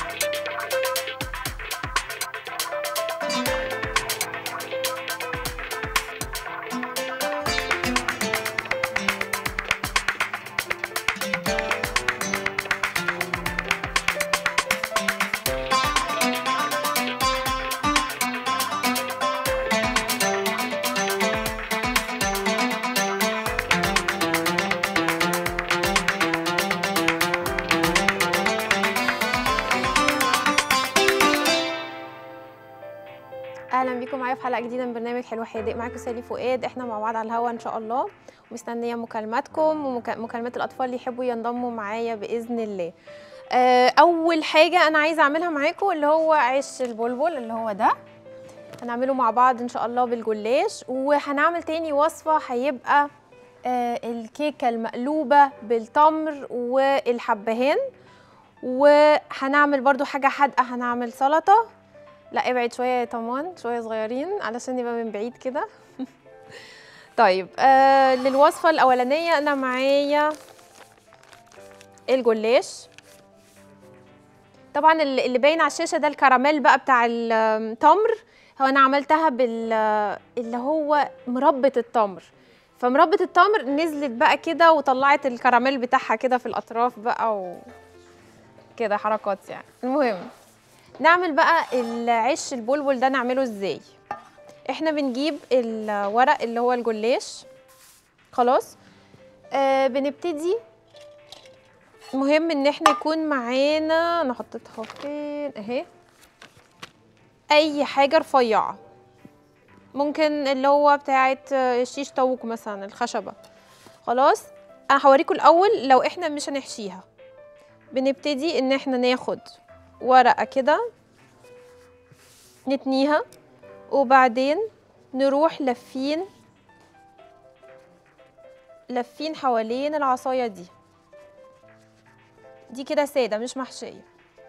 اهلا بيكم معايا في حلقه جديده من برنامج حلو حادق معاكم سالي فؤاد احنا مع بعض على الهوا ان شاء الله ومستنيه مكالماتكم ومكالمات الاطفال اللي يحبوا ينضموا معايا باذن الله آه، اول حاجه انا عايزه اعملها معاكم اللي هو عيش البلبل اللي هو ده هنعمله مع بعض ان شاء الله بالجلاش وهنعمل تاني وصفه هيبقى آه، الكيكه المقلوبه بالتمر والحبهان وهنعمل برضو حاجه حادقه هنعمل سلطه لا ابعد شويه يا طمان شويه صغيرين علشان يبقى من بعيد كده طيب آه للوصفه الاولانيه انا معايا الجلاش طبعا اللي اللي باين على الشاشه ده الكراميل بقى بتاع التمر هو انا عملتها بال اللي هو مربة التمر فمربة التمر نزلت بقى كده وطلعت الكراميل بتاعها كده في الاطراف بقى و كده حركات يعني المهم نعمل بقى العيش البلبل ده نعمله ازاي احنا بنجيب الورق اللي هو الجلاش خلاص آه بنبتدي مهم ان احنا يكون معانا انا حطيتها فين اهي اي حاجه رفيعه ممكن اللي هو بتاعه الشيش طاووق مثلا الخشبه خلاص انا هوريكم الاول لو احنا مش هنحشيها بنبتدي ان احنا ناخد ورقة كده نتنيها وبعدين نروح لفين لفين حوالين العصاية دي دي كده سادة مش محشية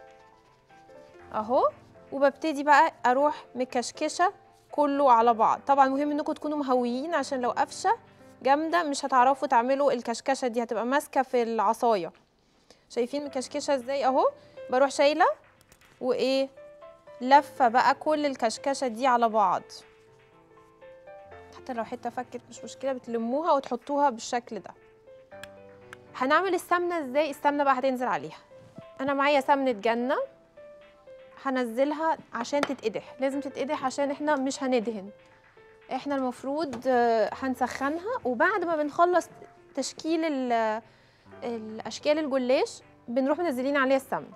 اهو وببتدي بقى اروح مكشكشة كله على بعض طبعا مهم انكم تكونوا مهويين عشان لو قفشة جامدة مش هتعرفوا تعملوا الكشكشة دي هتبقى ماسكة في العصاية شايفين مكشكشة ازاي اهو بروح شايله وايه لفه بقى كل الكشكشه دي على بعض حتى لو حته فكت مش مشكله بتلموها وتحطوها بالشكل ده هنعمل السمنه ازاي السمنه بقى هتنزل عليها انا معايا سمنه جنه هنزلها عشان تتقدح لازم تتقدح عشان احنا مش هندهن احنا المفروض هنسخنها وبعد ما بنخلص تشكيل الاشكال الجلاش بنروح منزلين عليها السمنه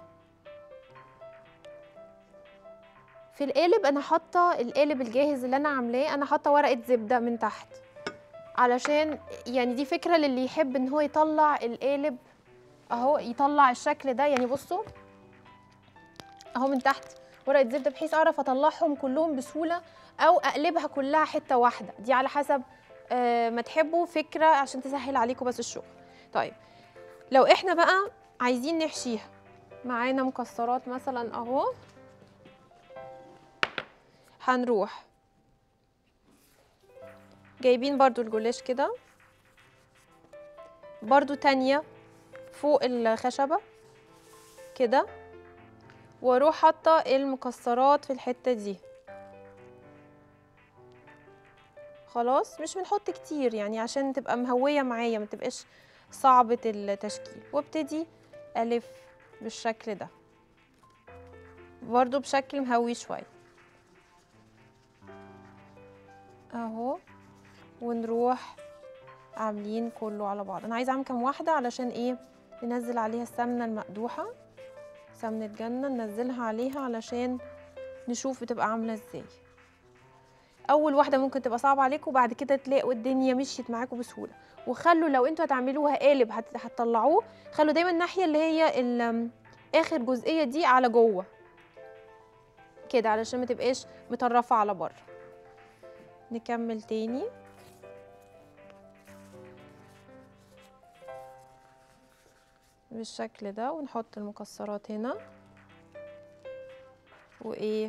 في القالب انا حاطه القالب الجاهز اللي انا عاملاه انا حاطه ورقه زبده من تحت علشان يعني دي فكره للي يحب ان هو يطلع القالب اهو يطلع الشكل ده يعني بصوا اهو من تحت ورقه زبده بحيث اعرف اطلعهم كلهم بسهوله او اقلبها كلها حته واحده دي على حسب آه ما تحبوا فكره عشان تسهل عليكم بس الشغل طيب لو احنا بقى عايزين نحشيها معانا مكسرات مثلا اهو هنروح جايبين برضو الجلاش كده برضو تانية فوق الخشبة كده واروح حاطة المكسرات في الحتة دي خلاص مش بنحط كتير يعني عشان تبقى مهوية معايا ما تبقاش صعبة التشكيل وابتدي ألف بالشكل ده برضو بشكل مهوي شوية اهو ونروح عاملين كله على بعض انا عايزه اعمل كام واحده علشان ايه ننزل عليها السمنه المقدوحه سمنه جنه ننزلها عليها علشان نشوف بتبقى عامله ازاي اول واحده ممكن تبقى صعبه عليكم وبعد كده تلاقوا الدنيا مشيت معاكم بسهوله وخلوا لو انتوا هتعملوها قالب هت- هتطلعوه خلوا دايما الناحيه اللي هي ال- اخر جزئيه دي على جوه كده علشان ما تبقاش مطرفه على بره نكمل تاني بالشكل ده ونحط المكسرات هنا وايه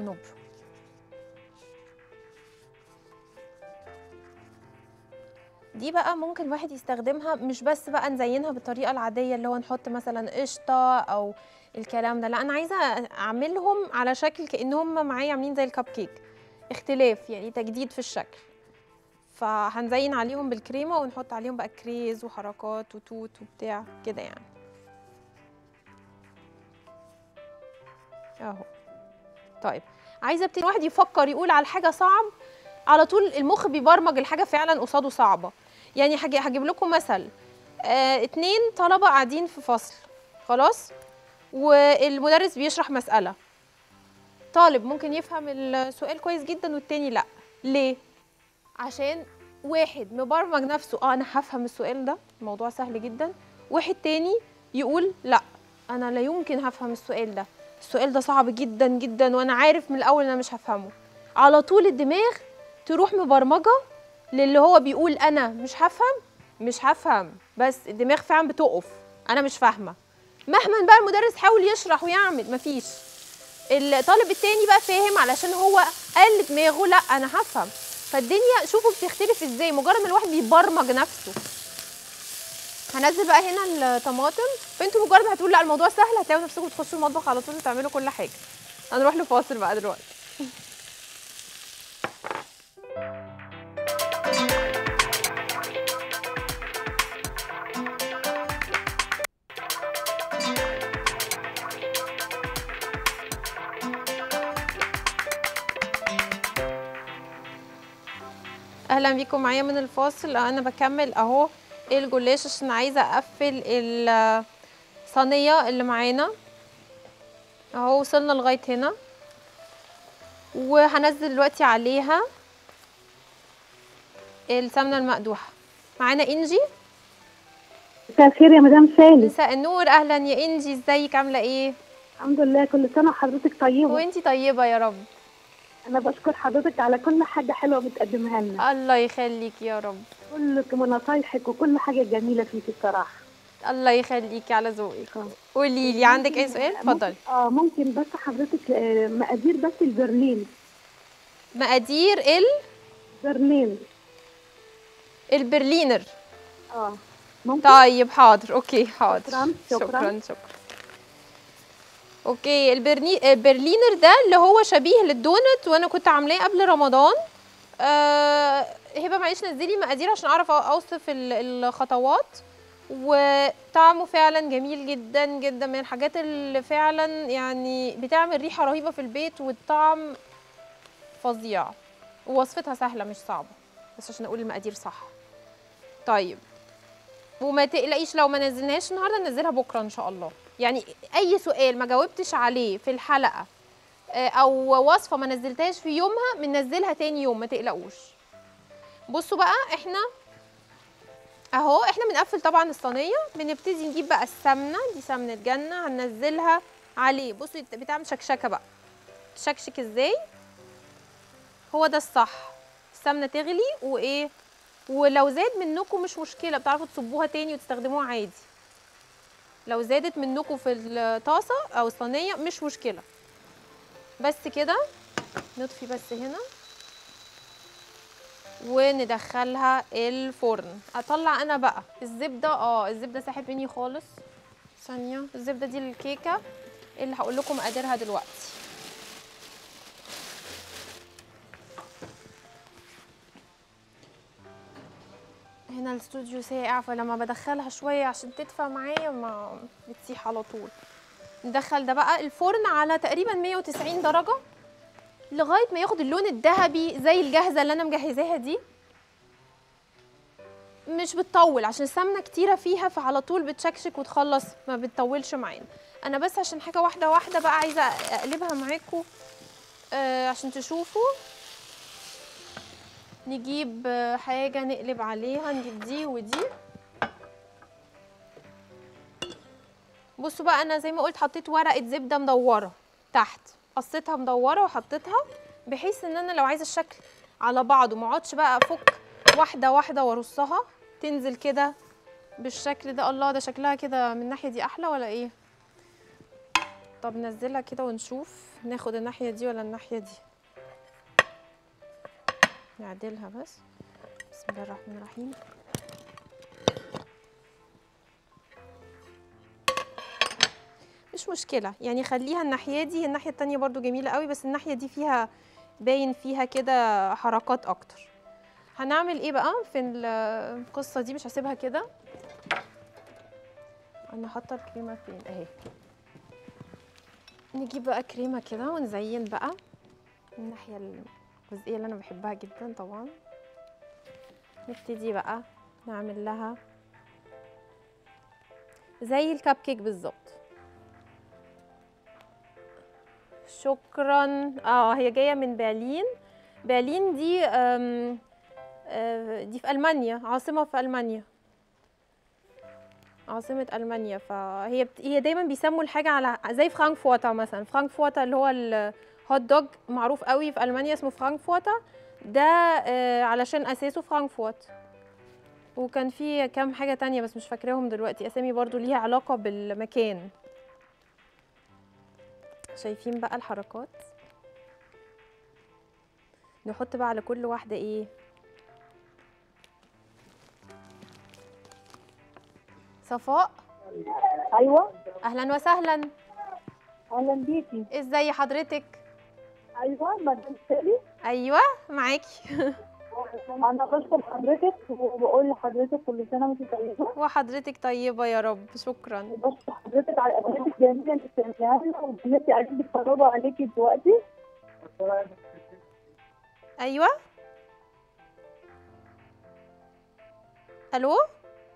ونبرم دي بقى ممكن الواحد يستخدمها مش بس بقى نزينها بالطريقه العاديه اللي هو نحط مثلا قشطه او الكلام ده لا انا عايزه اعملهم على شكل كانهم معايا عاملين زي الكب كيك اختلاف يعني تجديد في الشكل فهنزين عليهم بالكريمه ونحط عليهم بقى كريز وحركات وتوت وبتاع كده يعني اهو طيب عايزه ابتدي واحد يفكر يقول على حاجه صعب على طول المخ بيبرمج الحاجه فعلا قصاده صعبه يعني هجي- هجيب لكم مثل آه اتنين طلبه قاعدين في فصل خلاص والمدرس بيشرح مساله طالب ممكن يفهم السؤال كويس جدا والتاني لا ليه عشان واحد مبرمج نفسه اه انا هفهم السؤال ده الموضوع سهل جدا واحد تاني يقول لا انا لا يمكن هفهم السؤال ده السؤال ده صعب جدا جدا وانا عارف من الاول انا مش هفهمه على طول الدماغ تروح مبرمجه للي هو بيقول انا مش هفهم مش هفهم بس الدماغ فعلا بتقف انا مش فاهمه مهما بقى المدرس حاول يشرح ويعمل مفيش الطالب التاني بقى فاهم علشان هو قال دماغه لا انا هفهم فالدنيا شوفوا بتختلف ازاي مجرد ما الواحد بيبرمج نفسه هنزل بقى هنا الطماطم فانتوا مجرد ما هتقولوا لا الموضوع سهل هتلاقوا نفسكم تخشوا المطبخ على طول وتعملوا كل حاجه هنروح لفاصل بقى دلوقتي اهلا بيكم معايا من الفاصل انا بكمل اهو الجلاش عشان عايزه اقفل الصينيه اللي معانا اهو وصلنا لغايه هنا وهنزل دلوقتي عليها السمنه المقدوحه معانا انجي مساء الخير يا مدام سالي مساء النور اهلا يا انجي ازيك عامله ايه الحمد لله كل سنه وحضرتك طيبه وانتي طيبه يا رب انا بشكر حضرتك على كل حاجه حلوه بتقدمها لنا الله يخليك يا رب كل نصايحك وكل حاجه جميله فيك الصراحه الله يخليكي على ذوقك قولي لي عندك اي سؤال اتفضلي اه ممكن بس حضرتك آه، مقادير بس البرلين مقادير ال برلين البرلينر اه ممكن طيب حاضر اوكي حاضر شكراً، شكراً. شكرا شكرا اوكي البرني... البرلينر ده اللي هو شبيه للدونت وانا كنت عاملاه قبل رمضان آه... هبه معلش نزلي مقادير عشان اعرف اوصف ال- الخطوات وطعمه فعلا جميل جدا جدا من الحاجات اللي فعلا يعني بتعمل ريحه رهيبه في البيت والطعم فظيع ووصفتها سهله مش صعبه بس عشان اقول المقادير صح طيب وما تقلقيش لو ما نزلناهاش النهارده ننزلها بكره ان شاء الله يعني اي سؤال ما جاوبتش عليه في الحلقه آه، او وصفه ما نزلتهاش في يومها بننزلها تاني يوم ما تقلقوش بصوا بقى احنا اهو احنا بنقفل طبعا الصينيه بنبتدي نجيب بقى السمنه دي سمنه جنه هننزلها عليه بصوا بتعمل شكشكه بقى تشكشك ازاي هو ده الصح السمنه تغلي وايه ولو زاد منكم مش مشكله بتعرفوا تصبوها تاني وتستخدموها عادي لو زادت منكم في الطاسه او الصينيه مش مشكله بس كده نطفي بس هنا وندخلها الفرن اطلع انا بقى الزبده اه الزبده ساحت مني خالص ثانيه الزبده دي الكيكه اللي هقول لكم مقاديرها دلوقتي هنا الاستوديو ساقع فلما بدخلها شويه عشان تدفى معايا ما بتسيح على طول ندخل ده بقى الفرن على تقريبا 190 درجه لغايه ما ياخد اللون الذهبي زي الجاهزه اللي انا مجهزاها دي مش بتطول عشان السمنه كتيره فيها فعلى طول بتشكشك وتخلص ما بتطولش معانا انا بس عشان حاجه واحده واحده بقى عايزه اقلبها معاكم آه عشان تشوفوا نجيب آه، حاجه نقلب عليها نجيب دي ودي بصوا بقى انا زي ما قلت حطيت ورقه زبده مدوره تحت قصيتها مدوره وحطيتها بحيث ان انا لو عايزه الشكل على بعضه ما اقعدش بقى افك واحده واحده وارصها تنزل كده بالشكل ده الله ده شكلها كده من الناحيه دي احلى ولا ايه طب نزلها كده ونشوف ناخد الناحيه دي ولا الناحيه دي نعدلها بس بسم الله الرحمن الرحيم مش مشكله يعني خليها الناحيه دي الناحيه التانية برضو جميله قوي بس الناحيه دي فيها باين فيها كده حركات اكتر هنعمل ايه بقى في ال- القصه دي مش هسيبها كده انا حاطه الكريمه فين اهي نجيب بقى كريمه كده ونزين بقى الناحيه الجزئيه اللي انا بحبها جدا طبعا نبتدي بقى نعمل لها زي الكب كيك بالظبط شكرا اه هي جايه من برلين برلين دي آم، آه، دي في المانيا عاصمه في المانيا عاصمة ألمانيا فهي بت... هي دايما بيسموا الحاجة على زي فرانكفورتر مثلا فرانكفورتر اللي هو الهوت دوج معروف قوي في ألمانيا اسمه فرانكفورتر ده آه، علشان أساسه فرانكفورت وكان في كام حاجة تانية بس مش فاكراهم دلوقتي أسامي برضو ليها علاقة بالمكان شايفين بقى الحركات نحط بقى على كل واحدة ايه صفاء ايوه اهلا وسهلا اهلا بيكي ازاي حضرتك ايوه مدام سالي ايوه معاكي انا بشكر حضرتك وبقول لحضرتك كل سنه وانت طيبه وحضرتك طيبة يا رب شكرا وبشكر حضرتك على الأدوات الجميلة اللي بتعملها لنا وبنتي قاعدين بيتفرجوا عليكي دلوقتي ايوه الو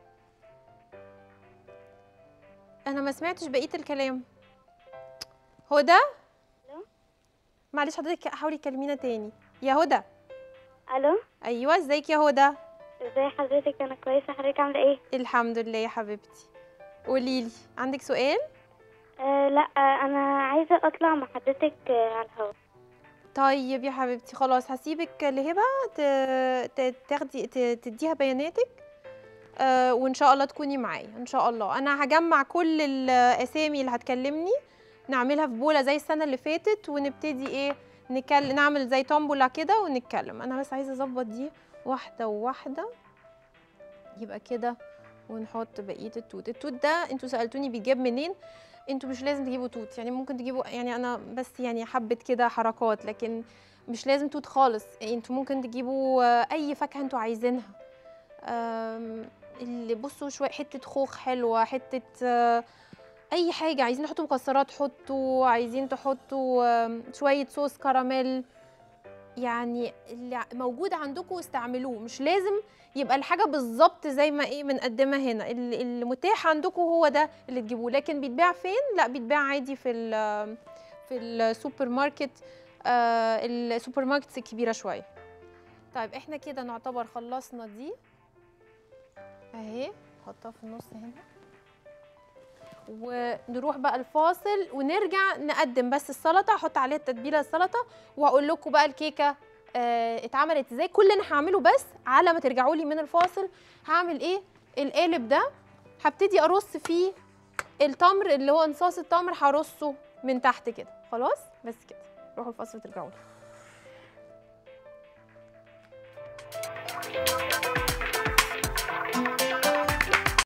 انا ما سمعتش بقية الكلام هدى ألو؟ معلش حضرتك حاولي تكلمينا تاني يا هدى الو ايوه ازيك يا هدى ازي حضرتك انا كويسه حضرتك عامله ايه الحمد لله يا حبيبتي قوليلي عندك سؤال آه لا آه انا عايزه اطلع مع حضرتك آه على الهوا طيب يا حبيبتي خلاص هسيبك لهبة ت- ت- تاخدي ت- تديها بياناتك آه وان شاء الله تكوني معايا ان شاء الله انا هجمع كل الاسامي اللي هتكلمني نعملها في بوله زي السنه اللي فاتت ونبتدي ايه نكلم نعمل زي تومبولا كده ونتكلم انا بس عايزه اظبط دي واحده وواحده يبقى كده ونحط بقيه التوت التوت ده انتوا سالتوني بيجاب منين انتوا مش لازم تجيبوا توت يعني ممكن تجيبوا يعني انا بس يعني حبه كده حركات لكن مش لازم توت خالص انتوا ممكن تجيبوا آه، اي فاكهه انتوا عايزينها آم، اللي بصوا شويه حته خوخ حلوه حته آه، اي حاجه عايزين تحطوا مكسرات حطوا عايزين تحطوا آم، شويه صوص كراميل يعني اللي موجود عندكم استعملوه مش لازم يبقى الحاجه بالظبط زي ما ايه بنقدمها هنا ال- المتاح عندكم هو ده اللي تجيبوه لكن بيتباع فين لا بيتباع عادي في ال في السوبر ماركت آه السوبر ماركتس الكبيره شويه طيب احنا كده نعتبر خلصنا دي اهي نحطها في النص هنا ونروح بقى الفاصل ونرجع نقدم بس السلطه احط عليها التتبيله السلطه وهقول لكم بقى الكيكه آه اتعملت ازاي كل اللي انا هعمله بس على ما ترجعوا لي من الفاصل هعمل ايه القالب ده هبتدي ارص فيه التمر اللي هو انصاص التمر هرصه من تحت كده خلاص بس كده روحوا الفاصل وترجعوا لي